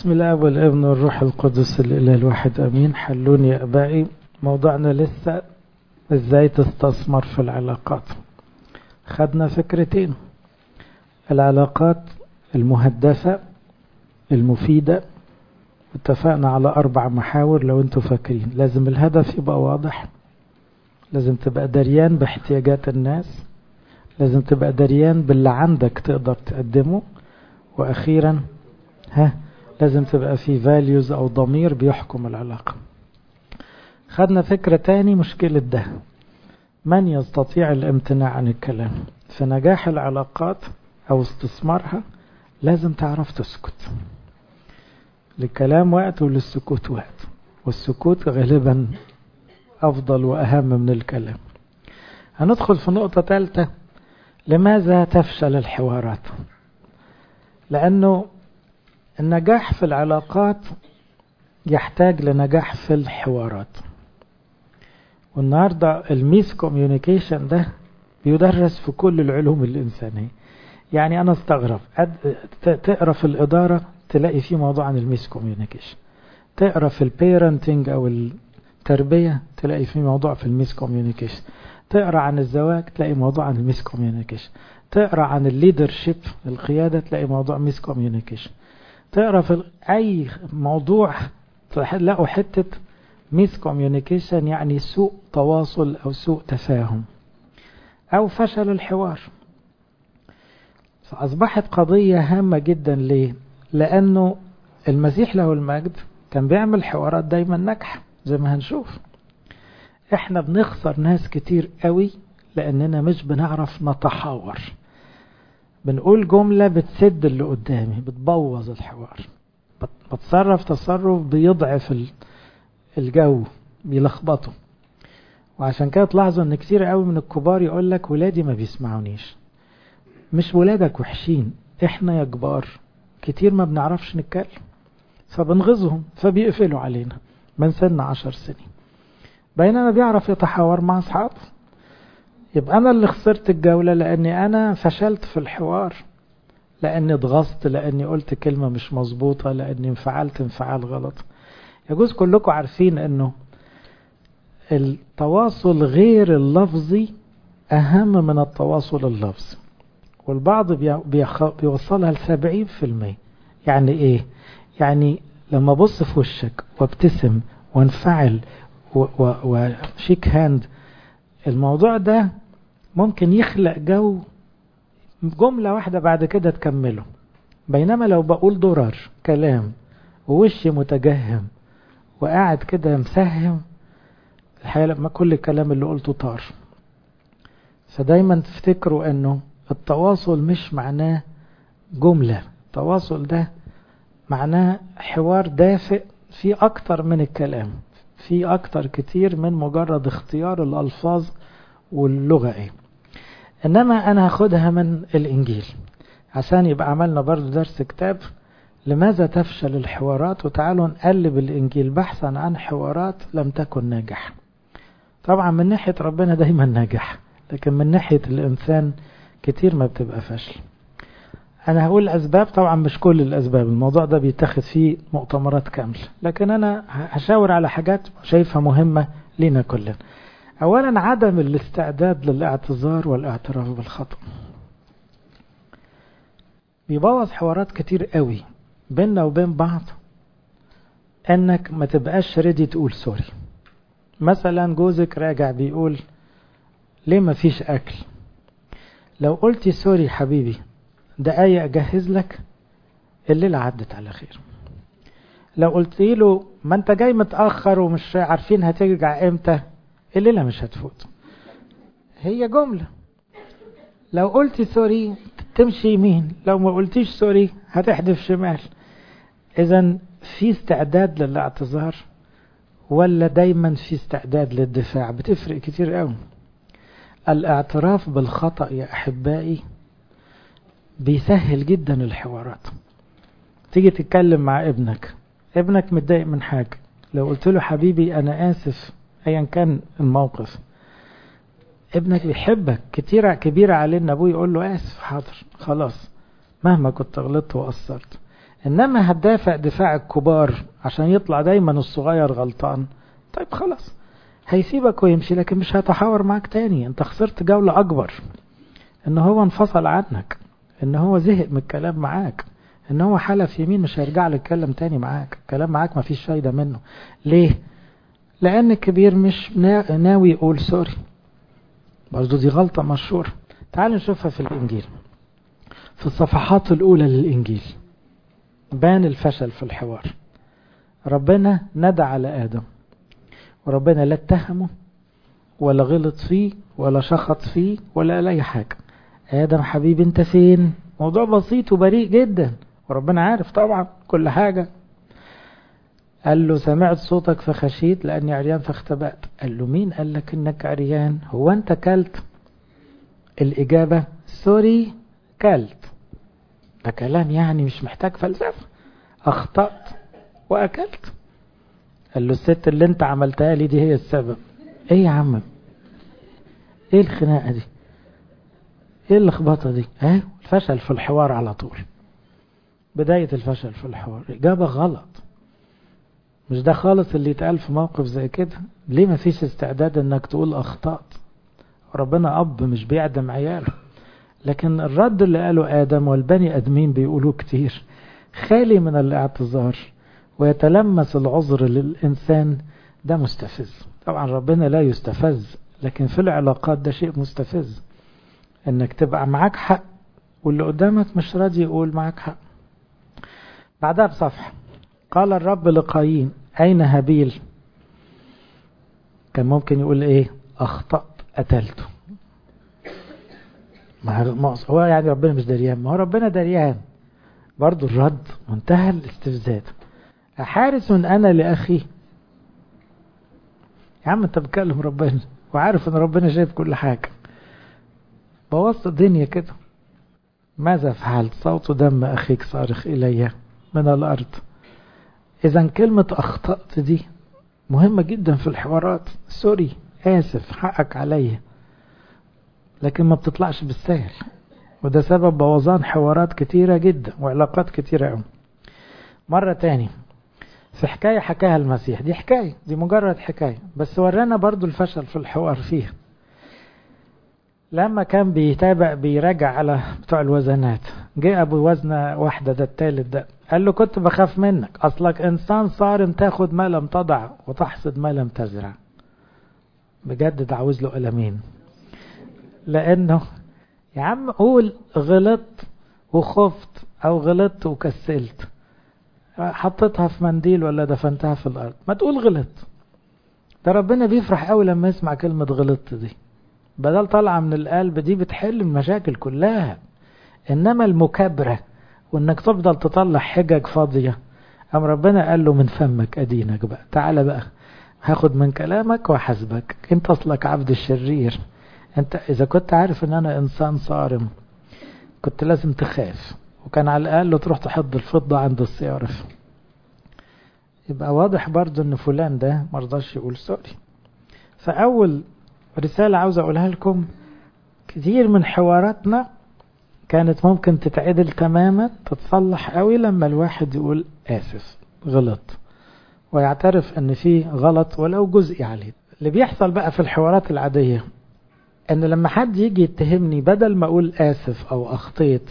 بسم الله والابن والروح القدس الإله الواحد أمين حلوني يا أبائي موضوعنا لسه ازاي تستثمر في العلاقات خدنا فكرتين العلاقات المهدفة المفيدة اتفقنا على أربع محاور لو انتوا فاكرين لازم الهدف يبقى واضح لازم تبقى دريان باحتياجات الناس لازم تبقى دريان باللي عندك تقدر تقدمه وأخيرا ها لازم تبقى في values أو ضمير بيحكم العلاقة خدنا فكرة تاني مشكلة ده من يستطيع الامتناع عن الكلام في نجاح العلاقات أو استثمارها لازم تعرف تسكت للكلام وقت وللسكوت وقت والسكوت غالبا أفضل وأهم من الكلام هندخل في نقطة ثالثة لماذا تفشل الحوارات لأنه النجاح في العلاقات يحتاج لنجاح في الحوارات والنهاردة الميس كوميونيكيشن ده بيدرس في كل العلوم الإنسانية يعني أنا استغرب تقرأ في الإدارة تلاقي في موضوع عن الميس كوميونيكيشن تقرأ في البيرنتنج أو التربية تلاقي في موضوع في الميس كوميونيكيشن تقرأ عن الزواج تلاقي موضوع عن الميس كوميونيكيشن تقرأ عن الليدرشيب القيادة تلاقي موضوع ميس كوميونيكيشن تقرأ في أي موضوع تلاقوا حتة ميس كوميونيكيشن يعني سوء تواصل أو سوء تفاهم أو فشل الحوار فأصبحت قضية هامة جدا ليه؟ لأنه المسيح له المجد كان بيعمل حوارات دايما ناجحة زي ما هنشوف احنا بنخسر ناس كتير قوي لأننا مش بنعرف نتحاور بنقول جملة بتسد اللي قدامي بتبوظ الحوار بتصرف تصرف بيضعف الجو بيلخبطه وعشان كده تلاحظوا ان كتير قوي من الكبار يقول لك ولادي ما بيسمعونيش مش ولادك وحشين احنا يا كبار كتير ما بنعرفش نتكلم فبنغزهم فبيقفلوا علينا من سن عشر سنين بينما بيعرف يتحاور مع اصحابه يبقى انا اللي خسرت الجولة لاني انا فشلت في الحوار لاني اتغصت لاني قلت كلمة مش مظبوطة لاني انفعلت انفعال غلط يجوز كلكم عارفين انه التواصل غير اللفظي اهم من التواصل اللفظي والبعض بيوصلها لسبعين في المية يعني ايه يعني لما ابص في وشك وابتسم وانفعل وشيك هاند الموضوع ده ممكن يخلق جو جملة واحدة بعد كده تكمله بينما لو بقول درر كلام ووشي متجهم وقاعد كده مسهم الحقيقة لما كل الكلام اللي قلته طار فدايما تفتكروا انه التواصل مش معناه جملة التواصل ده معناه حوار دافئ في اكتر من الكلام في اكتر كتير من مجرد اختيار الالفاظ واللغة ايه انما انا هاخدها من الانجيل عشان يبقى عملنا برضو درس كتاب لماذا تفشل الحوارات وتعالوا نقلب الانجيل بحثا عن حوارات لم تكن ناجحة طبعا من ناحية ربنا دايما ناجح لكن من ناحية الانسان كتير ما بتبقى فشل انا هقول الاسباب طبعا مش كل الاسباب الموضوع ده بيتاخد فيه مؤتمرات كاملة لكن انا هشاور على حاجات شايفها مهمة لينا كلنا اولا عدم الاستعداد للاعتذار والاعتراف بالخطأ بيبوظ حوارات كتير قوي بيننا وبين بعض انك ما تبقاش ريدي تقول سوري مثلا جوزك راجع بيقول ليه ما فيش اكل لو قلتي سوري حبيبي دقايق اجهز لك الليلة عدت على خير لو قلت له ما انت جاي متأخر ومش عارفين هترجع امتى الليلة مش هتفوت هي جملة لو قلت سوري تمشي يمين لو ما قلتيش سوري هتحدف شمال اذا في استعداد للاعتذار ولا دايما في استعداد للدفاع بتفرق كتير قوي الاعتراف بالخطأ يا احبائي بيسهل جدا الحوارات تيجي تتكلم مع ابنك ابنك متضايق من حاجة لو قلت له حبيبي انا اسف ايا كان الموقف ابنك بيحبك كتير كبيرة علينا ابوه يقول له اسف حاضر خلاص مهما كنت غلطت وقصرت انما هتدافع دفاع الكبار عشان يطلع دايما الصغير غلطان طيب خلاص هيسيبك ويمشي لكن مش هيتحاور معاك تاني انت خسرت جولة اكبر ان هو انفصل عنك ان هو زهق من الكلام معاك ان هو حلف يمين مش هيرجع لك يتكلم تاني معاك الكلام معاك ما فيش فايدة منه ليه لان الكبير مش ناوي يقول سوري برضو دي غلطة مشهورة تعالوا نشوفها في الانجيل في الصفحات الاولى للانجيل بان الفشل في الحوار ربنا ندى على ادم وربنا لا اتهمه ولا غلط فيه ولا شخط فيه ولا قال اي حاجه ادم حبيبي انت فين موضوع بسيط وبريء جدا وربنا عارف طبعا كل حاجه قال له سمعت صوتك فخشيت لاني عريان فاختبأت قال له مين قال لك انك عريان هو انت كلت الاجابه سوري كلت ده كلام يعني مش محتاج فلسفه اخطأت واكلت قال له الست اللي انت عملتها لي دي هي السبب ايه يا عم ايه الخناقه دي ايه اللخبطه دي اه الفشل في الحوار على طول بدايه الفشل في الحوار اجابه غلط مش ده خالص اللي يتقال في موقف زي كده ليه ما فيش استعداد انك تقول اخطأت ربنا اب مش بيعدم عياله لكن الرد اللي قاله ادم والبني ادمين بيقولوه كتير خالي من الاعتذار ويتلمس العذر للإنسان ده مستفز طبعا ربنا لا يستفز لكن في العلاقات ده شيء مستفز انك تبقى معاك حق واللي قدامك مش راضي يقول معاك حق بعدها بصفحة قال الرب لقايين أين هابيل كان ممكن يقول ايه أخطأت قتلته ما هو يعني ربنا مش دريان ما هو ربنا دريان برضو الرد منتهى الاستفزاز أحارس أنا لأخي يا عم أنت بتكلم ربنا وعارف أن ربنا شايف كل حاجة بوظت الدنيا كده ماذا فعلت صوت دم أخيك صارخ إلي من الأرض إذا كلمة أخطأت دي مهمة جدا في الحوارات سوري آسف حقك عليا لكن ما بتطلعش بالسهل وده سبب بوظان حوارات كتيرة جدا وعلاقات كتيرة قوي مرة تاني في حكاية حكاها المسيح دي حكاية دي مجرد حكاية بس ورانا برضو الفشل في الحوار فيها لما كان بيتابع بيراجع على بتوع الوزنات جه ابو وزنة واحدة ده التالت ده قال له كنت بخاف منك اصلك انسان صارم تاخد ما لم تضع وتحصد ما لم تزرع بجد ده عاوز له قلمين لانه يا عم قول غلطت وخفت او غلطت وكسلت حطيتها في منديل ولا دفنتها في الارض ما تقول غلط ده ربنا بيفرح قوي لما يسمع كلمة غلطت دي بدل طالعة من القلب دي بتحل المشاكل كلها انما المكابرة وانك تفضل تطلع حجج فاضية ام ربنا قال له من فمك ادينك بقى تعالى بقى هاخد من كلامك وحسبك انت اصلك عبد الشرير انت اذا كنت عارف ان انا انسان صارم كنت لازم تخاف وكان على الاقل تروح تحض الفضة عند الصيارف يبقى واضح برضو ان فلان ده مرضاش يقول سوري فاول رسالة عاوز اقولها لكم كتير من حواراتنا كانت ممكن تتعدل تماما تتصلح قوي لما الواحد يقول اسف غلط ويعترف ان في غلط ولو جزئي عليه اللي بيحصل بقى في الحوارات العادية ان لما حد يجي يتهمني بدل ما اقول اسف او اخطيت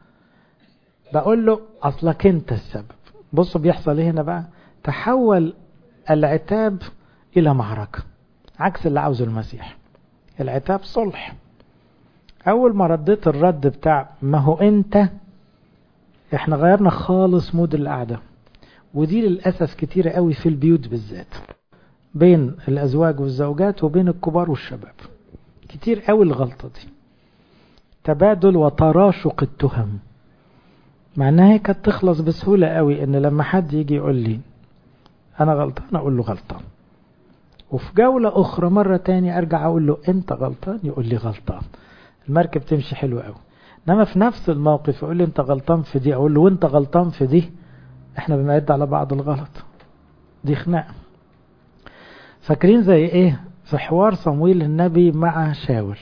بقول له اصلك انت السبب بصوا بيحصل ايه هنا بقى تحول العتاب الى معركة عكس اللي عاوزه المسيح العتاب صلح اول ما رديت الرد بتاع ما هو انت احنا غيرنا خالص مود القعدة ودي للأسف كتيرة قوي في البيوت بالذات بين الأزواج والزوجات وبين الكبار والشباب كتير قوي الغلطة دي تبادل وتراشق التهم مع انها هي كانت تخلص بسهولة قوي ان لما حد يجي يقول لي انا غلطان اقول له غلطان وفي جولة اخرى مرة تاني ارجع اقول له انت غلطان يقول لي غلطان المركب تمشي حلوة قوي انما في نفس الموقف يقول لي انت غلطان في دي اقول له وانت غلطان في دي احنا بنعد على بعض الغلط دي خناقة فاكرين زي ايه في حوار صمويل النبي مع شاول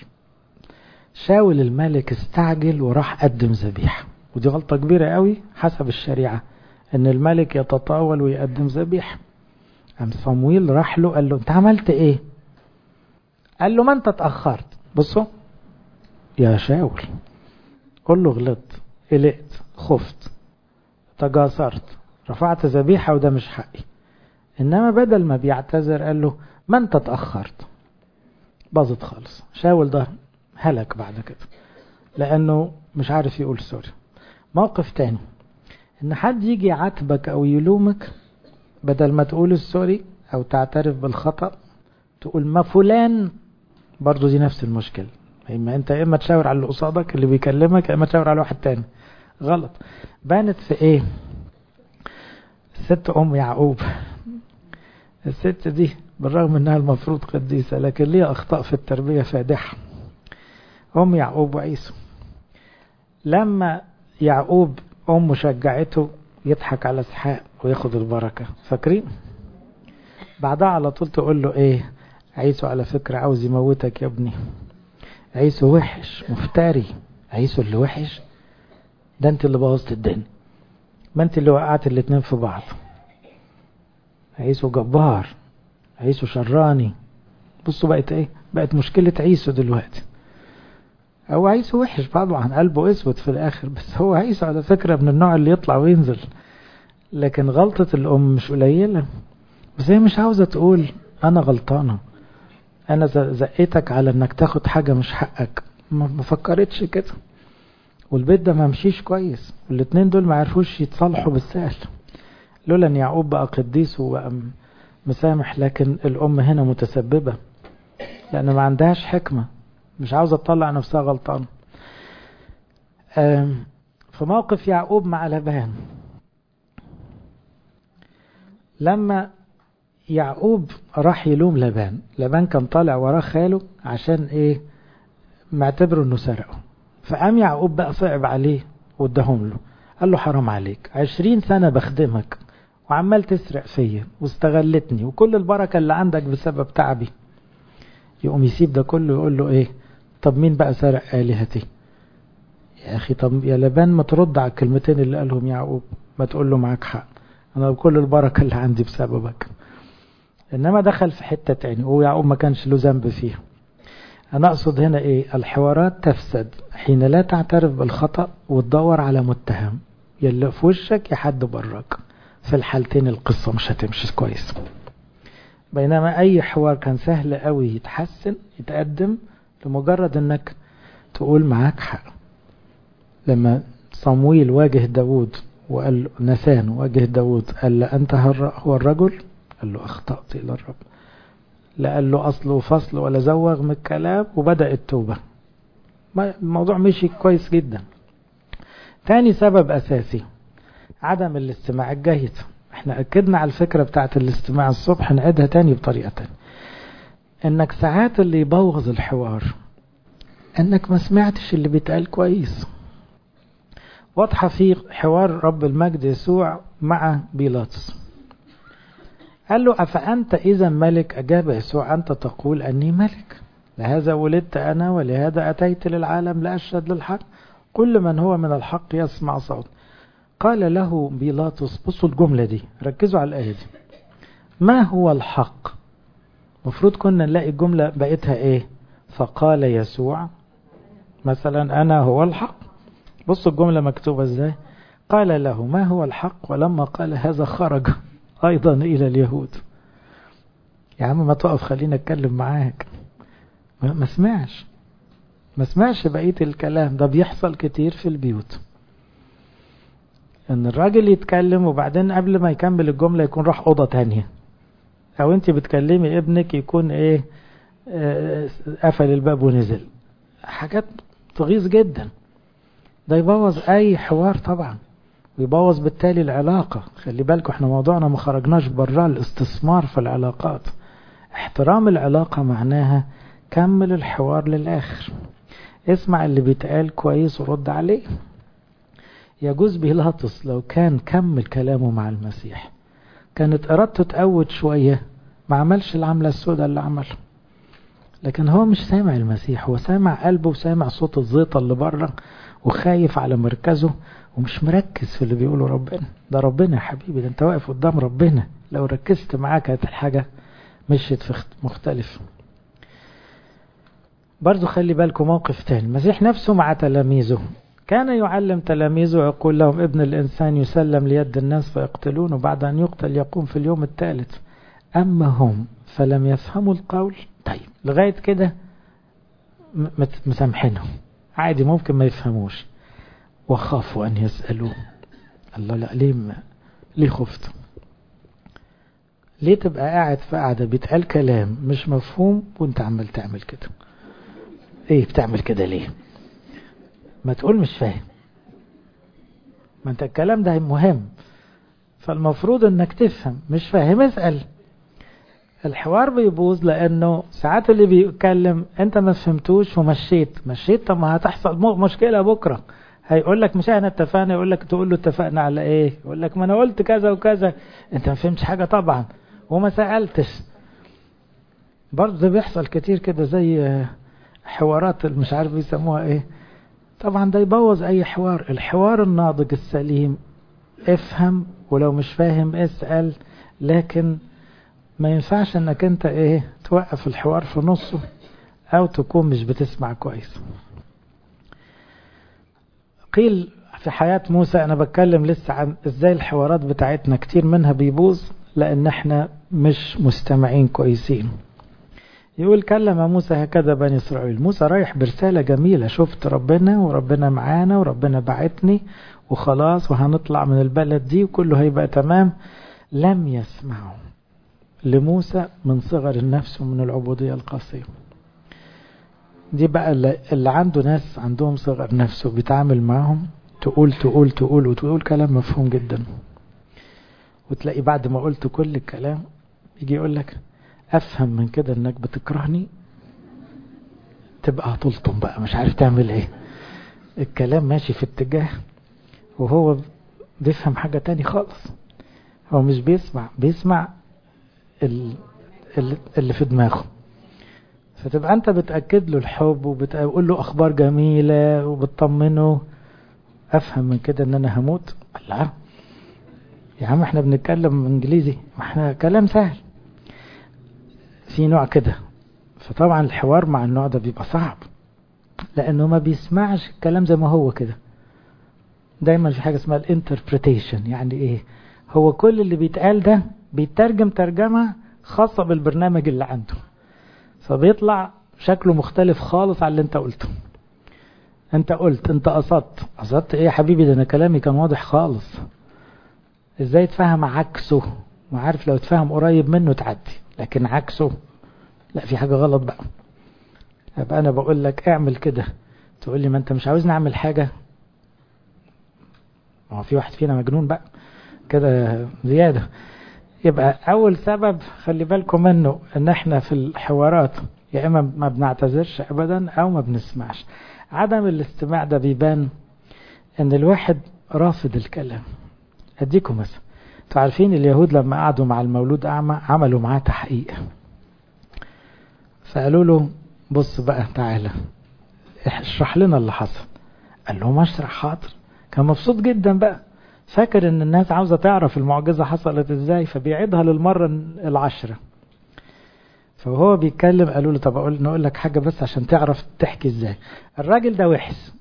شاول الملك استعجل وراح قدم ذبيحة ودي غلطة كبيرة قوي حسب الشريعة ان الملك يتطاول ويقدم ذبيحة قام صمويل راح له قال له انت عملت ايه قال له ما انت اتأخرت بصوا يا شاول قل له غلطت قلقت خفت تجاسرت رفعت ذبيحة وده مش حقي انما بدل ما بيعتذر قال له ما انت اتأخرت باظت خالص شاول ده هلك بعد كده لانه مش عارف يقول سوري موقف تاني ان حد يجي يعاتبك او يلومك بدل ما تقول السوري او تعترف بالخطأ تقول ما فلان برضو دي نفس المشكلة اما انت اما تشاور على اللي قصادك اللي بيكلمك اما تشاور على واحد تاني غلط بانت في ايه الست ام يعقوب الست دي بالرغم انها المفروض قديسة لكن ليها اخطاء في التربية فادحة ام يعقوب وعيسو لما يعقوب امه شجعته يضحك على اسحاق وياخد البركة فاكرين بعدها على طول تقول له ايه عيسو على فكرة عاوز يموتك يا ابني عيسو وحش مفتري عيسو اللي وحش ده انت اللي بوظت الدنيا ما انت اللي وقعت الاتنين في بعض عيسو جبار عيسو شراني بصوا بقت ايه بقت مشكلة عيسو دلوقتي هو عيسو وحش طبعا قلبه اسود في الاخر بس هو عيسو على فكرة من النوع اللي يطلع وينزل لكن غلطة الام مش قليلة بس هي مش عاوزة تقول انا غلطانة انا زقيتك على انك تاخد حاجة مش حقك ما فكرتش كده والبيت ده ما مشيش كويس والاتنين دول ما عرفوش يتصالحوا بالسهل لولا ان يعقوب بقى قديس وبقى مسامح لكن الام هنا متسببة لان ما عندهاش حكمة مش عاوزة تطلع نفسها غلطان في موقف يعقوب مع لبان لما يعقوب راح يلوم لبان لبان كان طالع وراه خاله عشان ايه معتبره انه سرقه فقام يعقوب بقى صعب عليه واداهم له قال له حرام عليك عشرين سنة بخدمك وعمال تسرق فيا واستغلتني وكل البركة اللي عندك بسبب تعبي يقوم يسيب ده كله يقول له ايه طب مين بقى سرق آلهتي يا أخي طب يا لبان ما ترد على الكلمتين اللي قالهم يعقوب ما تقول له معاك حق أنا بكل البركة اللي عندي بسببك إنما دخل في حتة تاني ويعقوب ما كانش له ذنب فيها أنا أقصد هنا إيه الحوارات تفسد حين لا تعترف بالخطأ وتدور على متهم يلا في وشك يا حد براك في الحالتين القصة مش هتمشي كويس بينما أي حوار كان سهل قوي يتحسن يتقدم لمجرد أنك تقول معاك حق لما صمويل واجه داود وقال نسان واجه داود قال له أنت هو الرجل قال له أخطأت إلى الرب لا قال له أصل وفصل ولا زوغ من الكلام وبدأ التوبة الموضوع مشي كويس جدا تاني سبب أساسي عدم الاستماع الجيد احنا أكدنا على الفكرة بتاعت الاستماع الصبح نعيدها تاني بطريقة تانية انك ساعات اللي يبوظ الحوار انك ما سمعتش اللي بيتقال كويس واضحة في حوار رب المجد يسوع مع بيلاطس قال له أفأنت إذا ملك أجاب يسوع أنت تقول أني ملك لهذا ولدت أنا ولهذا أتيت للعالم لأشهد للحق كل من هو من الحق يسمع صوت قال له بيلاطس بصوا الجملة دي ركزوا على الآية دي ما هو الحق مفروض كنا نلاقي الجملة بقيتها ايه فقال يسوع مثلا أنا هو الحق بصوا الجملة مكتوبة ازاي قال له ما هو الحق ولما قال هذا خرج أيضا إلى اليهود يا عم ما تقف خلينا اتكلم معاك ما سمعش ما سمعش بقية الكلام ده بيحصل كتير في البيوت ان الراجل يتكلم وبعدين قبل ما يكمل الجملة يكون راح اوضة تانية او انت بتكلمي ابنك يكون ايه اه قفل الباب ونزل حاجات تغيظ جدا ده يبوظ اي حوار طبعا ويبوظ بالتالي العلاقة خلي بالكم احنا موضوعنا ما خرجناش برا الاستثمار في العلاقات احترام العلاقة معناها كمل الحوار للآخر اسمع اللي بيتقال كويس ورد عليه يجوز بيلاطس لو كان كمل كلامه مع المسيح كانت إرادته تقوت شوية ما عملش العملة السوداء اللي عملها لكن هو مش سامع المسيح هو سامع قلبه وسامع صوت الزيطة اللي بره وخايف على مركزه ومش مركز في اللي بيقوله ربنا ده ربنا يا حبيبي ده انت واقف قدام ربنا لو ركزت معاه كانت الحاجة مشيت في مختلف برضو خلي بالكم موقف تاني المسيح نفسه مع تلاميذه كان يعلم تلاميذه ويقول لهم ابن الإنسان يسلم ليد الناس فيقتلونه بعد أن يقتل يقوم في اليوم الثالث أما هم فلم يفهموا القول طيب لغاية كده مسامحينهم عادي ممكن ما يفهموش وخافوا أن يسألوه الله لا ليه ما ليه خفت ليه تبقى قاعد في قاعدة بيتقال كلام مش مفهوم وانت عمال تعمل كده ايه بتعمل كده ليه ما تقول مش فاهم ما انت الكلام ده مهم فالمفروض انك تفهم مش فاهم اسأل الحوار بيبوظ لانه ساعات اللي بيتكلم انت ما فهمتوش ومشيت مشيت طب ما هتحصل مشكلة بكرة هيقول لك مش احنا اتفقنا يقول لك تقول له اتفقنا على ايه يقول لك ما انا قلت كذا وكذا انت ما فهمتش حاجة طبعا وما سألتش برضه ده بيحصل كتير كده زي حوارات مش عارف بيسموها ايه طبعا ده يبوظ اي حوار الحوار الناضج السليم افهم ولو مش فاهم اسأل لكن ما ينفعش انك انت ايه توقف الحوار في نصه او تكون مش بتسمع كويس قيل في حياة موسى انا بتكلم لسه عن ازاي الحوارات بتاعتنا كتير منها بيبوظ لان احنا مش مستمعين كويسين يقول كلم موسى هكذا بني إسرائيل موسى رايح برسالة جميلة شفت ربنا وربنا معانا وربنا بعتني وخلاص وهنطلع من البلد دي وكله هيبقى تمام لم يسمعوا لموسى من صغر النفس ومن العبودية القاسية دي بقى اللي عنده ناس عندهم صغر نفس وبيتعامل معهم تقول تقول تقول وتقول كلام مفهوم جدا وتلاقي بعد ما قلت كل الكلام يجي يقول لك افهم من كده انك بتكرهني تبقى هتلطم بقى مش عارف تعمل ايه الكلام ماشي في اتجاه وهو بيفهم حاجة تاني خالص هو مش بيسمع بيسمع اللي في دماغه فتبقى انت بتأكد له الحب وبتقول له اخبار جميلة وبتطمنه افهم من كده ان انا هموت لا يا عم احنا بنتكلم انجليزي ما احنا كلام سهل في نوع كده فطبعا الحوار مع النوع ده بيبقى صعب لانه ما بيسمعش الكلام زي ما هو كده دايما في حاجه اسمها الانتربريتيشن يعني ايه هو كل اللي بيتقال ده بيترجم ترجمه خاصه بالبرنامج اللي عنده فبيطلع شكله مختلف خالص عن اللي انت قلته انت قلت انت قصدت قصدت ايه يا حبيبي ده انا كلامي كان واضح خالص ازاي تفهم عكسه ما عارف لو تفهم قريب منه تعدي لكن عكسه لا في حاجة غلط بقى يبقى أنا بقول لك اعمل كده تقول لي ما أنت مش عاوزني أعمل حاجة ما هو في واحد فينا مجنون بقى كده زيادة يبقى أول سبب خلي بالكم منه إن إحنا في الحوارات يا إما ما بنعتذرش أبدا أو ما بنسمعش عدم الاستماع ده بيبان إن الواحد رافض الكلام أديكم مثلا انتوا عارفين اليهود لما قعدوا مع المولود أعمى عملوا معاه تحقيق فقالوا له بص بقى تعالى اشرح لنا اللي حصل قال لهم اشرح حاضر كان مبسوط جدا بقى فاكر ان الناس عاوزة تعرف المعجزة حصلت ازاي فبيعيدها للمرة العشرة فهو بيتكلم قالوا له طب اقول نقول لك حاجة بس عشان تعرف تحكي ازاي الراجل ده وحس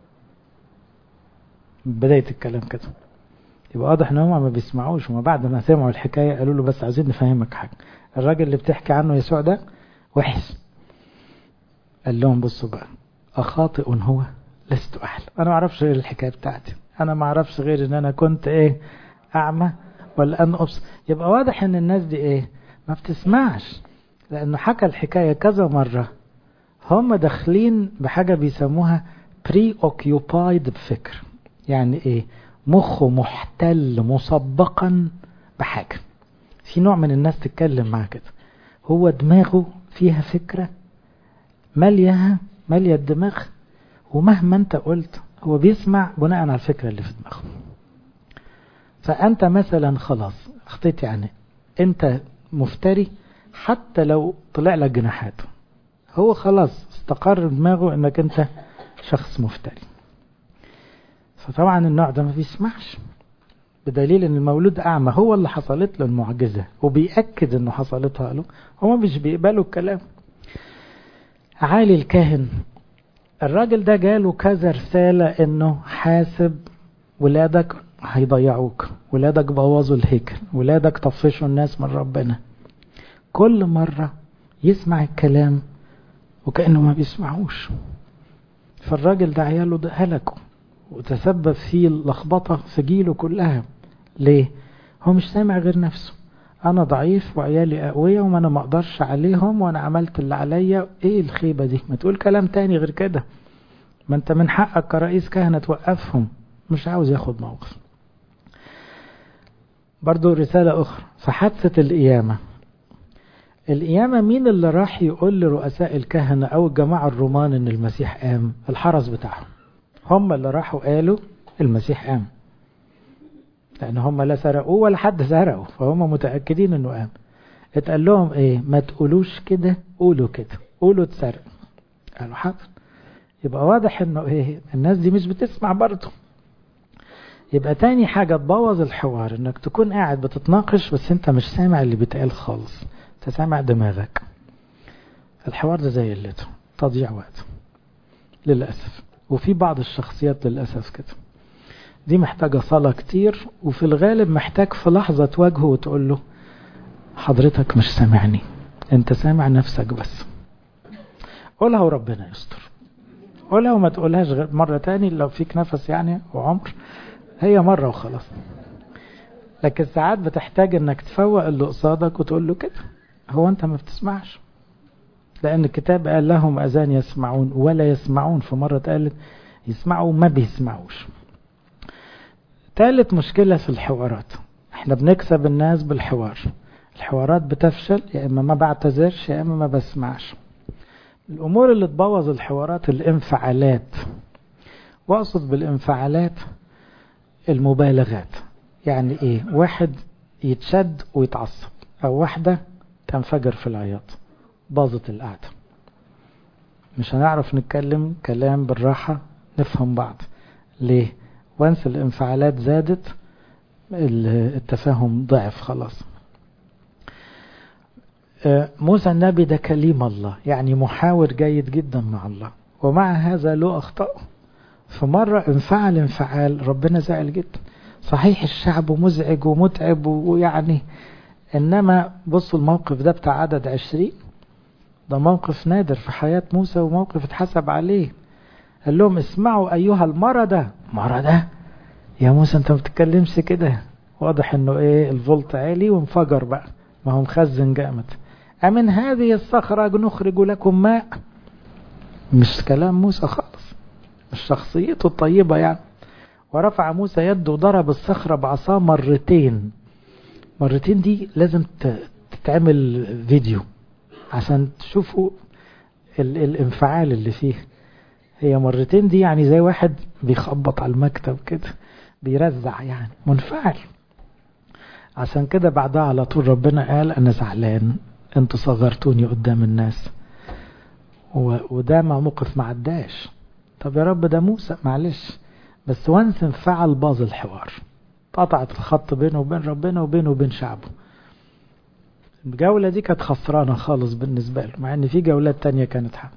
بداية الكلام كده يبقى واضح ان هم ما بيسمعوش وما بعد ما سمعوا الحكاية قالوا له بس عايزين نفهمك حاجة الراجل اللي بتحكي عنه يسوع ده وحش قال لهم بصوا بقى أخاطئ هو لست أعلم أنا ما أعرفش غير الحكاية بتاعتي أنا ما أعرفش غير إن أنا كنت إيه أعمى ولا أن أبصر يبقى واضح إن الناس دي إيه ما بتسمعش لأنه حكى الحكاية كذا مرة هم داخلين بحاجة بيسموها preoccupied بفكر يعني إيه مخه محتل مسبقا بحاجة في نوع من الناس تتكلم معاه كده هو دماغه فيها فكرة ماليها مالية الدماغ ومهما انت قلت هو بيسمع بناء على الفكرة اللي في دماغه فأنت مثلا خلاص اخطيت يعني انت مفتري حتى لو طلع لك جناحات هو خلاص استقر دماغه انك انت شخص مفتري فطبعا النوع ده ما بيسمعش بدليل ان المولود اعمى هو اللي حصلت له المعجزة وبيأكد انه حصلتها له هما مش بيقبلوا الكلام عالي الكاهن الراجل ده جاله كذا رسالة انه حاسب ولادك هيضيعوك ولادك بوظوا الهيكل ولادك طفشوا الناس من ربنا كل مرة يسمع الكلام وكأنه ما بيسمعوش فالراجل ده عياله ده هلكوا وتسبب في اللخبطة في جيله كلها ليه؟ هو مش سامع غير نفسه أنا ضعيف وعيالي أقوياء وما أنا ما أقدرش عليهم وأنا عملت اللي عليا إيه الخيبة دي؟ ما تقول كلام تاني غير كده ما أنت من حقك كرئيس كهنة توقفهم مش عاوز ياخد موقف برضو رسالة أخرى في حادثة القيامة القيامة مين اللي راح يقول لرؤساء الكهنة أو الجماعة الرومان إن المسيح قام الحرس بتاعهم هم اللي راحوا قالوا المسيح قام لأن هم لا سرقوه ولا حد سرقه فهم متأكدين إنه قام اتقال لهم إيه ما تقولوش كده قولوا كده قولوا اتسرق قالوا حاضر يبقى واضح إنه إيه الناس دي مش بتسمع برضه يبقى تاني حاجة تبوظ الحوار إنك تكون قاعد بتتناقش بس أنت مش سامع اللي بيتقال خالص أنت سامع دماغك الحوار ده زي قلته تضييع وقت للأسف وفي بعض الشخصيات للأسف كده دي محتاجة صلاة كتير وفي الغالب محتاج في لحظة تواجهه وتقول له حضرتك مش سامعني انت سامع نفسك بس قولها وربنا يستر قولها وما تقولهاش غير مرة تاني لو فيك نفس يعني وعمر هي مرة وخلاص لكن ساعات بتحتاج انك تفوق اللي قصادك وتقول له كده هو انت ما بتسمعش لأن الكتاب قال لهم أذان يسمعون ولا يسمعون في مرة قالت يسمعوا ما بيسمعوش ثالث مشكلة في الحوارات احنا بنكسب الناس بالحوار الحوارات بتفشل يا إما ما بعتذرش يا إما ما بسمعش الأمور اللي تبوظ الحوارات الانفعالات وأقصد بالانفعالات المبالغات يعني إيه واحد يتشد ويتعصب أو واحدة تنفجر في العياط باظت القعدة مش هنعرف نتكلم كلام بالراحة نفهم بعض ليه وانس الانفعالات زادت التفاهم ضعف خلاص موسى النبي ده كليم الله يعني محاور جيد جدا مع الله ومع هذا له أخطاء فمرة انفعل انفعال ربنا زعل جدا صحيح الشعب مزعج ومتعب ويعني إنما بصوا الموقف ده بتاع عدد عشرين ده موقف نادر في حياة موسى وموقف اتحسب عليه قال لهم اسمعوا أيها المرضى مرضى يا موسى انت ما بتتكلمش كده واضح انه ايه الفولت عالي وانفجر بقى ما هو مخزن جامد أمن هذه الصخرة نخرج لكم ماء مش كلام موسى خالص مش شخصيته الطيبة يعني ورفع موسى يده وضرب الصخرة بعصاه مرتين مرتين دي لازم تتعمل فيديو عشان تشوفوا الانفعال اللي فيه هي مرتين دي يعني زي واحد بيخبط على المكتب كده بيرزع يعني منفعل عشان كده بعدها على طول ربنا قال انا زعلان انتوا صغرتوني قدام الناس وده ما موقف ما عداش طب يا رب ده موسى معلش بس وانس انفعل باظ الحوار قطعت الخط بينه وبين ربنا وبينه وبين شعبه الجولة دي كانت خسرانة خالص بالنسبة له مع ان في جولات تانية كانت حق.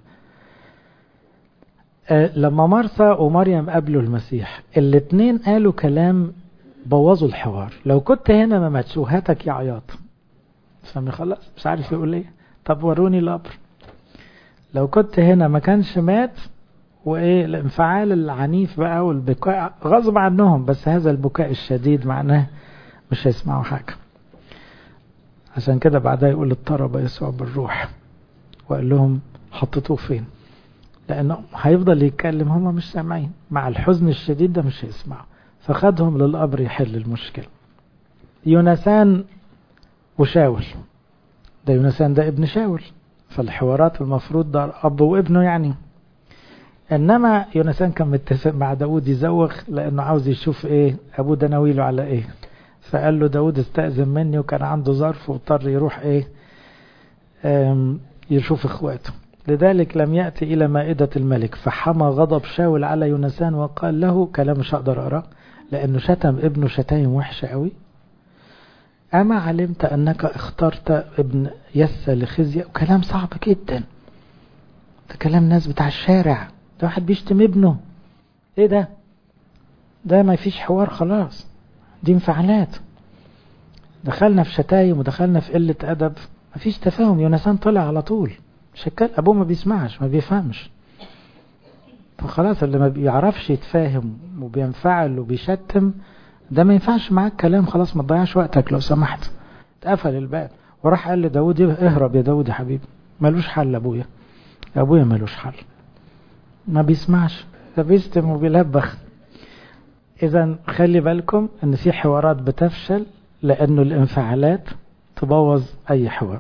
أه لما مرسى ومريم قابلوا المسيح الاتنين قالوا كلام بوظوا الحوار لو كنت هنا ما ماتش هاتك يا عياط سامي خلاص مش عارف يقول ايه طب وروني القبر لو كنت هنا ما كانش مات وايه الانفعال العنيف بقى والبكاء غصب عنهم بس هذا البكاء الشديد معناه مش هيسمعوا حاجه عشان كده بعدها يقول اضطرب يسوع بالروح وقال لهم حطيتوه فين لانه هيفضل يتكلم هما مش سامعين مع الحزن الشديد ده مش هيسمعوا فخدهم للقبر يحل المشكله يونسان وشاول ده يونسان ده ابن شاول فالحوارات المفروض ده اب وابنه يعني انما يونسان كان متفق مع داود يزوغ لانه عاوز يشوف ايه ابوه ده ناويله على ايه فقال له داود استأذن مني وكان عنده ظرف واضطر يروح ايه يشوف اخواته لذلك لم يأتي إلى مائدة الملك فحمى غضب شاول على يونسان وقال له كلام مش هقدر أقرأ لأنه شتم ابنه شتايم وحشة قوي أما علمت أنك اخترت ابن يسى لخزي وكلام صعب جدا ده كلام ناس بتاع الشارع ده واحد بيشتم ابنه ايه ده ده ما فيش حوار خلاص دي انفعالات دخلنا في شتايم ودخلنا في قلة أدب مفيش تفاهم يونسان طلع على طول شكال أبوه ما بيسمعش ما بيفهمش فخلاص اللي ما بيعرفش يتفاهم وبينفعل وبيشتم ده ما ينفعش معاك كلام خلاص ما تضيعش وقتك لو سمحت اتقفل الباب وراح قال لداود اهرب يا داود يا حبيبي ملوش حل ابويا ابويا ملوش حل ما بيسمعش ده بيشتم وبيلبخ اذا خلي بالكم ان في حوارات بتفشل لانه الانفعالات تبوظ اي حوار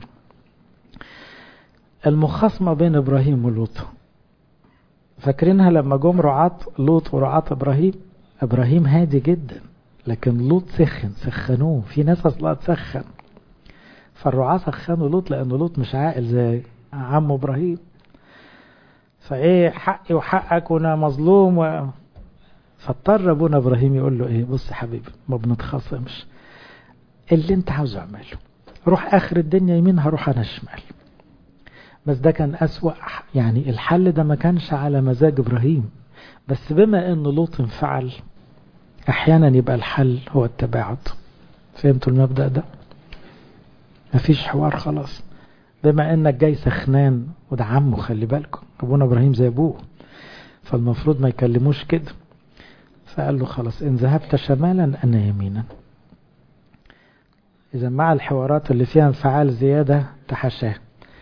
المخاصمه بين ابراهيم ولوط فاكرينها لما جم رعاة لوط ورعاة ابراهيم ابراهيم هادي جدا لكن لوط سخن سخنوه في ناس اصلا تسخن فالرعاة سخنوا لوط لانه لوط مش عاقل زي عمه ابراهيم فايه حقي وحقك وانا مظلوم و... فاضطر ابونا ابراهيم يقول له ايه بص يا حبيبي ما بنتخاصمش اللي انت عاوزه اعمله روح اخر الدنيا يمين هروح انا شمال بس ده كان اسوأ يعني الحل ده ما كانش على مزاج ابراهيم بس بما ان لوط انفعل احيانا يبقى الحل هو التباعد فهمتوا المبدأ ده مفيش حوار خلاص بما انك جاي سخنان وده عمه خلي بالكم ابونا ابراهيم زي ابوه فالمفروض ما يكلموش كده فقال له خلاص ان ذهبت شمالا انا يمينا اذا مع الحوارات اللي فيها انفعال زيادة تحشاه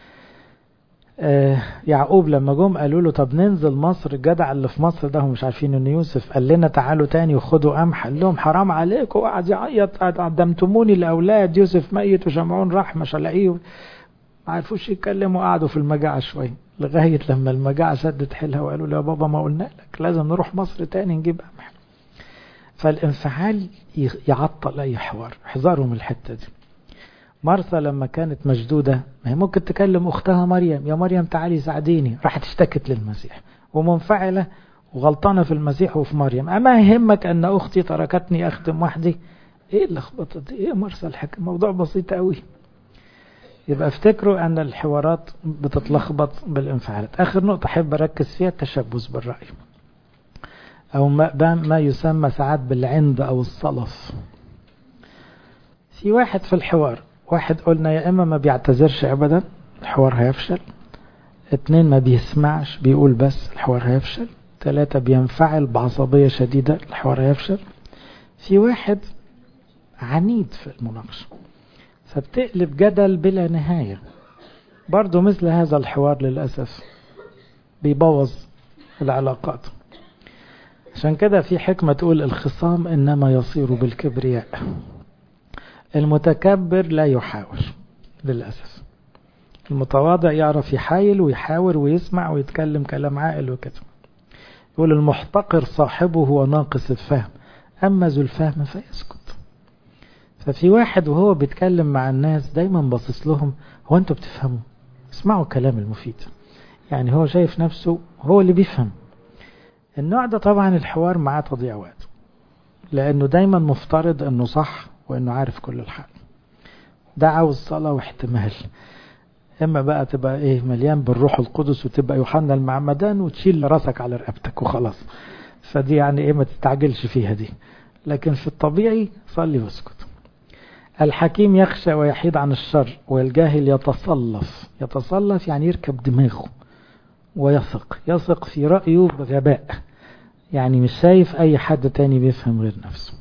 آه يعقوب لما جم قالوا له طب ننزل مصر الجدع اللي في مصر ده هم مش عارفين ان يوسف قال لنا تعالوا تاني وخدوا قمح قال لهم حرام عليكم وقعد يعيط قدمتموني لاولاد يوسف ميت وشمعون راح مش هلاقيه ما عرفوش يتكلموا قعدوا في المجاعة شوية لغاية لما المجاعة سدت حيلها وقالوا له يا بابا ما قلنا لك لازم نروح مصر تاني نجيب قمح فالانفعال يعطل اي حوار احذروا من الحتة دي مرثا لما كانت مشدودة ما هي ممكن تكلم أختها مريم يا مريم تعالي ساعديني راحت اشتكت للمسيح ومنفعلة وغلطانة في المسيح وفي مريم أما يهمك أن أختي تركتني أخدم وحدي إيه اللخبطة دي إيه مرثا الحكي موضوع بسيط قوي يبقى افتكروا أن الحوارات بتتلخبط بالانفعالات آخر نقطة أحب أركز فيها التشبث بالرأي أو ما, ما يسمى ساعات بالعند أو الصلف في واحد في الحوار واحد قلنا يا إما ما بيعتذرش أبدا الحوار هيفشل اتنين ما بيسمعش بيقول بس الحوار هيفشل ثلاثة بينفعل بعصبية شديدة الحوار هيفشل في واحد عنيد في المناقشة فبتقلب جدل بلا نهاية برضو مثل هذا الحوار للأسف بيبوظ العلاقات عشان كده في حكمة تقول الخصام إنما يصير بالكبرياء المتكبر لا يحاور للأسف المتواضع يعرف يحايل ويحاور ويسمع ويتكلم كلام عاقل وكده يقول المحتقر صاحبه هو ناقص الفهم أما ذو الفهم فيسكت ففي واحد وهو بيتكلم مع الناس دايما باصص لهم هو انتوا بتفهموا اسمعوا الكلام المفيد يعني هو شايف نفسه هو اللي بيفهم النوع ده طبعا الحوار معاه تضييع وقت لانه دايما مفترض انه صح وانه عارف كل الحق ده عاوز صلاة واحتمال اما بقى تبقى ايه مليان بالروح القدس وتبقى يوحنا المعمدان وتشيل راسك على رقبتك وخلاص فدي يعني ايه ما تستعجلش فيها دي لكن في الطبيعي صلي واسكت الحكيم يخشى ويحيد عن الشر والجاهل يتصلف يتصلف يعني يركب دماغه ويثق يثق في رأيه بغباء يعني مش شايف أي حد تاني بيفهم غير نفسه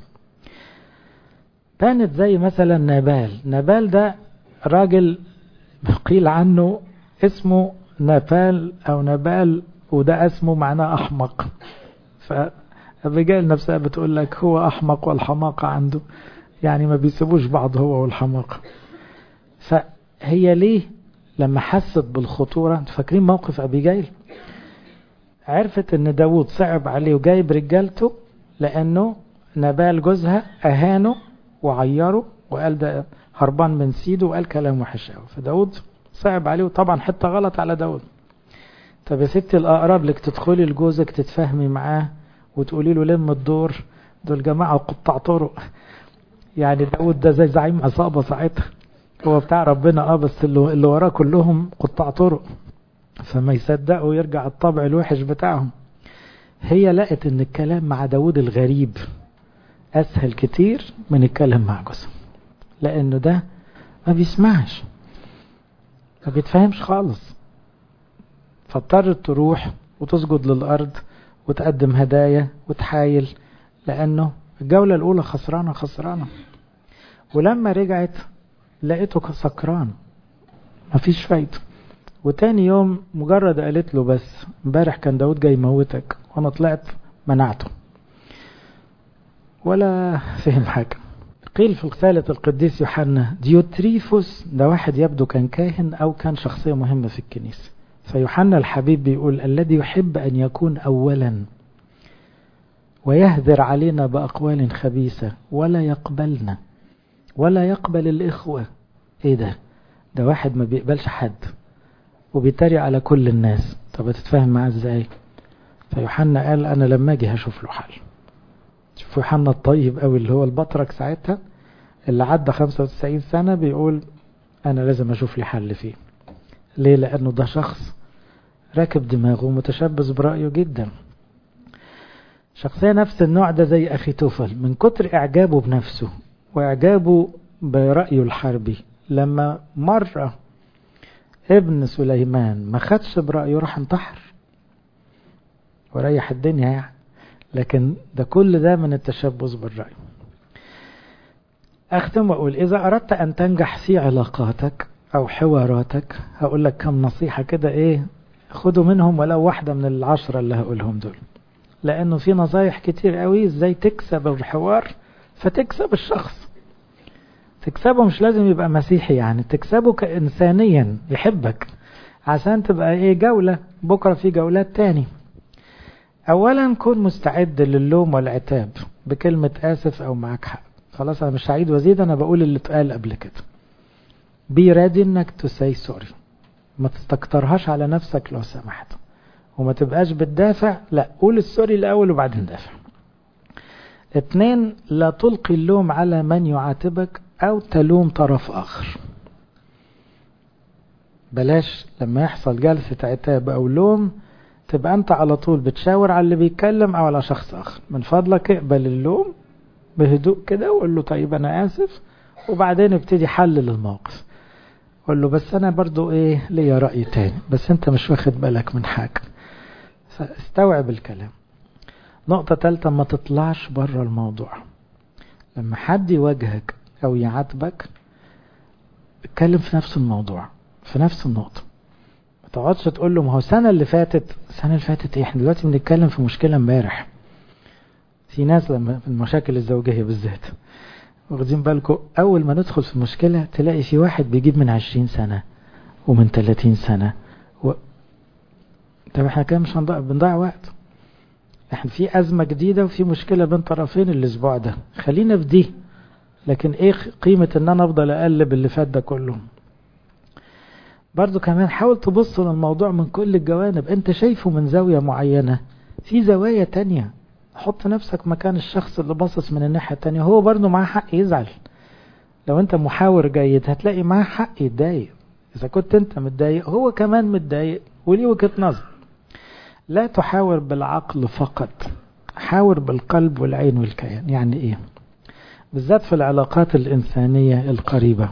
كانت زي مثلا نابال نابال ده راجل قيل عنه اسمه نابال أو نابال وده اسمه معناه أحمق فأبيجيل نفسها بتقول لك هو أحمق والحماقة عنده يعني ما بيسيبوش بعض هو والحماقة فهي ليه لما حست بالخطورة انتوا فاكرين موقف أبيجيل عرفت ان داود صعب عليه وجايب رجالته لانه نبال جوزها اهانه وعيره وقال ده هربان من سيده وقال كلام وحش قوي فداود صعب عليه وطبعا حتى غلط على داود طب يا ستي الأقرب لك تدخلي لجوزك تتفاهمي معاه وتقولي له لم الدور دول جماعة قطاع طرق يعني داود ده زي زعيم عصابة ساعتها هو بتاع ربنا اه بس اللي, اللي وراه كلهم قطاع طرق فما يصدقوا يرجع الطبع الوحش بتاعهم هي لقت ان الكلام مع داود الغريب اسهل كتير من الكلام مع جوزها لانه ده ما بيسمعش ما بيتفهمش خالص فاضطرت تروح وتسجد للارض وتقدم هدايا وتحايل لانه الجولة الاولى خسرانة خسرانة ولما رجعت لقيته سكران مفيش فايدة وتاني يوم مجرد قالت له بس امبارح كان داود جاي يموتك وانا طلعت منعته ولا فهم حاجة قيل في رسالة القديس يوحنا ديوتريفوس ده واحد يبدو كان كاهن أو كان شخصية مهمة في الكنيسة فيوحنا الحبيب بيقول الذي يحب أن يكون أولا ويهذر علينا بأقوال خبيثة ولا يقبلنا ولا يقبل الإخوة إيه ده ده واحد ما بيقبلش حد وبيتريق على كل الناس طب هتتفاهم معاه ازاي فيوحنا قال انا لما اجي هشوف له حل شوف يوحنا الطيب قوي اللي هو البطرك ساعتها اللي عدى 95 سنة بيقول انا لازم اشوف لي حل فيه ليه لانه ده شخص راكب دماغه متشبث برأيه جدا شخصية نفس النوع ده زي أخي توفل من كتر إعجابه بنفسه وإعجابه برأيه الحربي لما مرة ابن سليمان ما خدش برأيه راح انتحر وريح الدنيا يعني لكن ده كل ده من التشبث بالرأي أختم وأقول إذا أردت أن تنجح في علاقاتك أو حواراتك هقول لك كم نصيحة كده إيه خدوا منهم ولو واحدة من العشرة اللي هقولهم دول لأنه في نصايح كتير قوي إزاي تكسب الحوار فتكسب الشخص تكسبه مش لازم يبقى مسيحي يعني تكسبه كإنسانيا يحبك عشان تبقى ايه جولة بكرة في جولات تاني اولا كن مستعد للوم والعتاب بكلمة اسف او معك حق خلاص انا مش هعيد وازيد انا بقول اللي اتقال قبل كده بي ريدي انك تو سي سوري ما تستكترهاش على نفسك لو سمحت وما تبقاش بتدافع لا قول السوري الاول وبعدين دافع اتنين لا تلقي اللوم على من يعاتبك او تلوم طرف اخر بلاش لما يحصل جلسة عتاب او لوم تبقى انت على طول بتشاور على اللي بيتكلم او على شخص اخر من فضلك اقبل اللوم بهدوء كده وقول له طيب انا اسف وبعدين ابتدي حلل الموقف قول له بس انا برضو ايه ليا رأي تاني بس انت مش واخد بالك من حاجة فاستوعب الكلام نقطة تالتة ما تطلعش بره الموضوع لما حد يواجهك او يعاتبك اتكلم في نفس الموضوع في نفس النقطة ما تقعدش تقول له ما هو السنة اللي فاتت السنة اللي فاتت ايه احنا دلوقتي بنتكلم في مشكلة امبارح في ناس لما في المشاكل الزوجية بالذات واخدين بالكم اول ما ندخل في المشكلة تلاقي في واحد بيجيب من عشرين سنة ومن ثلاثين سنة و... طب احنا كده مش هنضيع بنضيع وقت احنا في ازمة جديدة وفي مشكلة بين طرفين الاسبوع ده خلينا في دي لكن ايه قيمة ان انا افضل اقلب اللي فات ده كله برضو كمان حاول تبص للموضوع من كل الجوانب انت شايفه من زاوية معينة في زوايا تانية حط نفسك مكان الشخص اللي باصص من الناحية التانية هو برضو معاه حق يزعل لو انت محاور جيد هتلاقي معاه حق يتضايق اذا كنت انت متضايق هو كمان متضايق وليه وجهة نظر لا تحاور بالعقل فقط حاور بالقلب والعين والكيان يعني ايه بالذات في العلاقات الإنسانية القريبة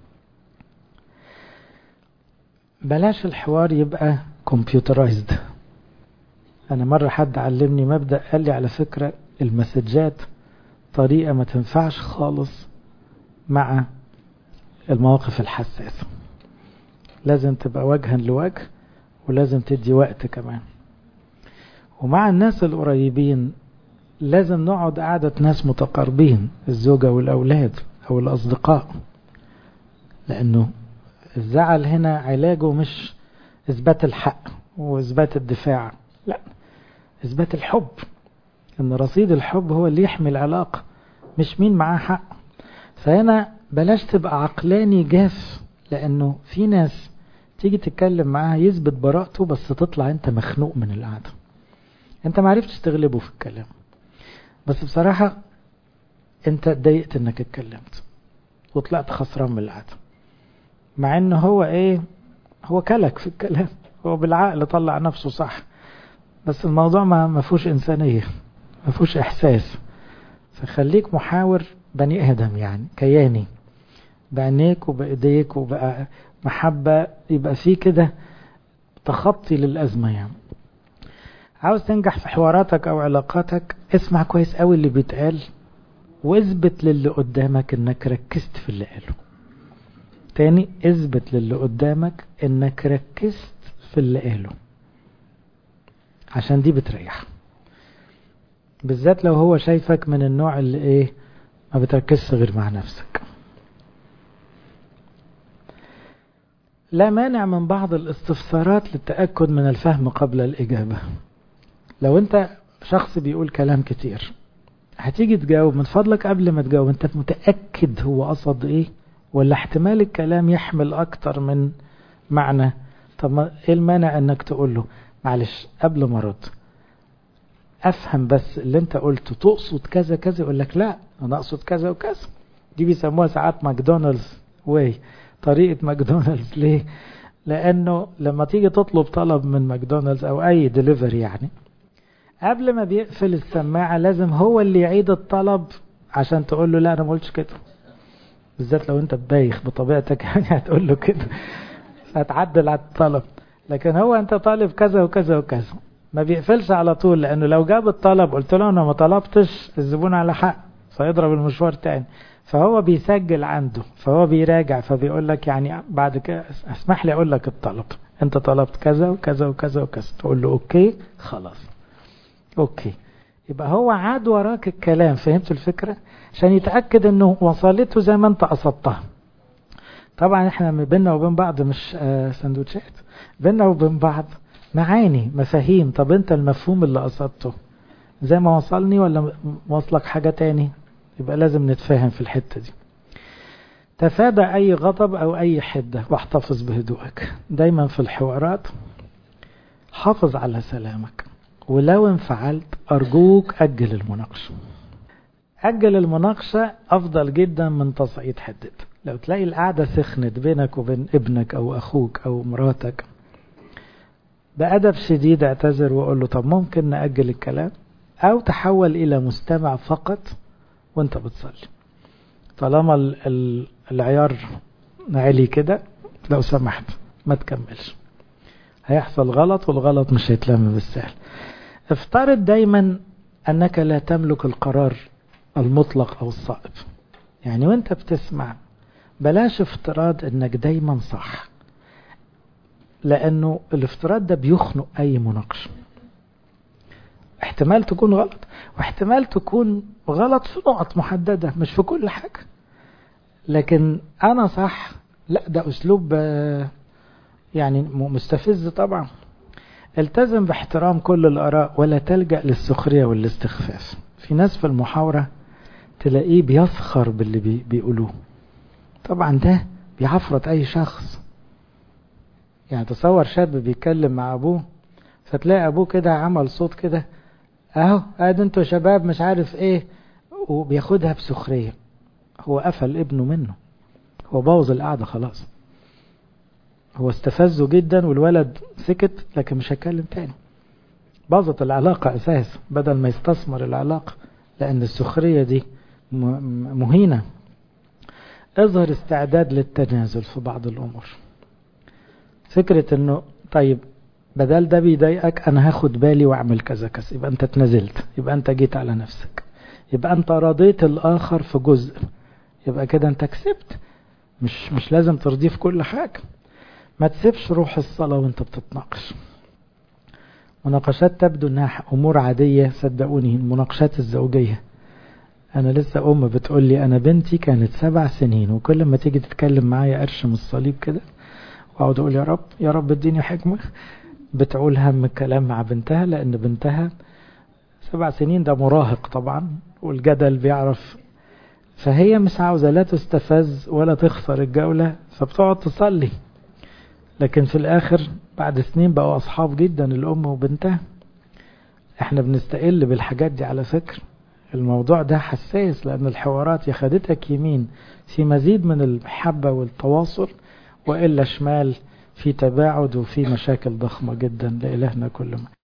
بلاش الحوار يبقى كمبيوترايزد أنا مرة حد علمني مبدأ قال لي على فكرة المسجات طريقة ما تنفعش خالص مع المواقف الحساسة لازم تبقى وجها لوجه ولازم تدي وقت كمان ومع الناس القريبين لازم نقعد قعدة ناس متقاربين الزوجة والأولاد أو الأصدقاء لأنه الزعل هنا علاجه مش إثبات الحق وإثبات الدفاع لا إثبات الحب إن رصيد الحب هو اللي يحمي العلاقة مش مين معاه حق فهنا بلاش تبقى عقلاني جاف لأنه في ناس تيجي تتكلم معاه يثبت براءته بس تطلع انت مخنوق من القعدة انت ما عرفتش تغلبه في الكلام بس بصراحة انت اتضايقت انك اتكلمت وطلعت خسران من القعدة مع ان هو ايه هو كلك في الكلام هو بالعقل طلع نفسه صح بس الموضوع ما ما فيهوش انسانيه ما فيهوش احساس فخليك محاور بني ادم يعني كياني بعينيك وبايديك وبقى محبه يبقى فيه كده تخطي للازمه يعني عاوز تنجح في حواراتك او علاقاتك اسمع كويس قوي اللي بيتقال واثبت للي قدامك انك ركزت في اللي قاله تاني اثبت للي قدامك انك ركزت في اللي قاله عشان دي بتريح بالذات لو هو شايفك من النوع اللي ايه ما بتركزش غير مع نفسك لا مانع من بعض الاستفسارات للتأكد من الفهم قبل الإجابة لو انت شخص بيقول كلام كتير هتيجي تجاوب من فضلك قبل ما تجاوب انت متأكد هو قصد ايه ولا احتمال الكلام يحمل اكتر من معنى طب ما ايه المانع انك تقول له معلش قبل ما ارد افهم بس اللي انت قلته تقصد كذا كذا يقول لك لا انا اقصد كذا وكذا دي بيسموها ساعات ماكدونالدز واي طريقة ماكدونالدز ليه لانه لما تيجي تطلب طلب من ماكدونالدز او اي دليفري يعني قبل ما بيقفل السماعة لازم هو اللي يعيد الطلب عشان تقول له لا انا ما قلتش كده بالذات لو انت بايخ بطبيعتك يعني هتقول له كده هتعدل على الطلب لكن هو انت طالب كذا وكذا وكذا ما بيقفلش على طول لانه لو جاب الطلب قلت له انا ما طلبتش الزبون على حق فيضرب المشوار تاني فهو بيسجل عنده فهو بيراجع فبيقول لك يعني بعد كده اسمح لي اقول لك الطلب انت طلبت كذا وكذا وكذا وكذا تقول له اوكي خلاص اوكي يبقى هو عاد وراك الكلام فهمت الفكرة عشان يتأكد انه وصلته زي ما انت قصدتها طبعا احنا بينا وبين بعض مش آه سندوتشات بينا وبين بعض معاني مفاهيم طب انت المفهوم اللي قصدته زي ما وصلني ولا وصلك حاجة تاني يبقى لازم نتفاهم في الحتة دي تفادى اي غضب او اي حدة واحتفظ بهدوءك دايما في الحوارات حافظ على سلامك ولو انفعلت أرجوك أجل المناقشة أجل المناقشة أفضل جدا من تصعيد حدد لو تلاقي القعدة سخنت بينك وبين ابنك أو أخوك أو مراتك بأدب شديد اعتذر وقول له طب ممكن نأجل الكلام أو تحول إلى مستمع فقط وانت بتصلي طالما ال ال العيار عالي كده لو سمحت ما تكملش هيحصل غلط والغلط مش هيتلم بالسهل افترض دايما انك لا تملك القرار المطلق او الصائب يعني وانت بتسمع بلاش افتراض انك دايما صح لانه الافتراض ده بيخنق اي مناقشه احتمال تكون غلط واحتمال تكون غلط في نقط محدده مش في كل حاجه لكن انا صح لا ده اسلوب يعني مستفز طبعا التزم باحترام كل الآراء ولا تلجأ للسخرية والاستخفاف في ناس في المحاورة تلاقيه بيفخر باللي بي بيقولوه طبعا ده بيعفرت أي شخص يعني تصور شاب بيتكلم مع أبوه فتلاقي أبوه كده عمل صوت كده أهو ادي انتوا شباب مش عارف ايه وبياخدها بسخرية هو قفل ابنه منه هو بوظ القعدة خلاص هو استفزه جدا والولد سكت لكن مش هيتكلم تاني باظت العلاقة أساس بدل ما يستثمر العلاقة لأن السخرية دي مهينة اظهر استعداد للتنازل في بعض الأمور فكرة أنه طيب بدل ده بيضايقك أنا هاخد بالي وأعمل كذا كذا يبقى أنت تنازلت يبقى أنت جيت على نفسك يبقى أنت رضيت الآخر في جزء يبقى كده أنت كسبت مش مش لازم ترضيه في كل حاجة ما تسيبش روح الصلاة وانت بتتناقش مناقشات تبدو انها امور عادية صدقوني المناقشات الزوجية انا لسه ام بتقول لي انا بنتي كانت سبع سنين وكل ما تيجي تتكلم معايا ارشم الصليب كده واقعد اقول يا رب يا رب اديني حكمة بتقول هم الكلام مع بنتها لان بنتها سبع سنين ده مراهق طبعا والجدل بيعرف فهي مش عاوزة لا تستفز ولا تخسر الجولة فبتقعد تصلي لكن في الآخر بعد سنين بقوا أصحاب جدا الأم وبنتها احنا بنستقل بالحاجات دي على فكرة الموضوع ده حساس لأن الحوارات ياخدتك يمين في مزيد من المحبة والتواصل وإلا شمال في تباعد وفي مشاكل ضخمة جدا لإلهنا كل ما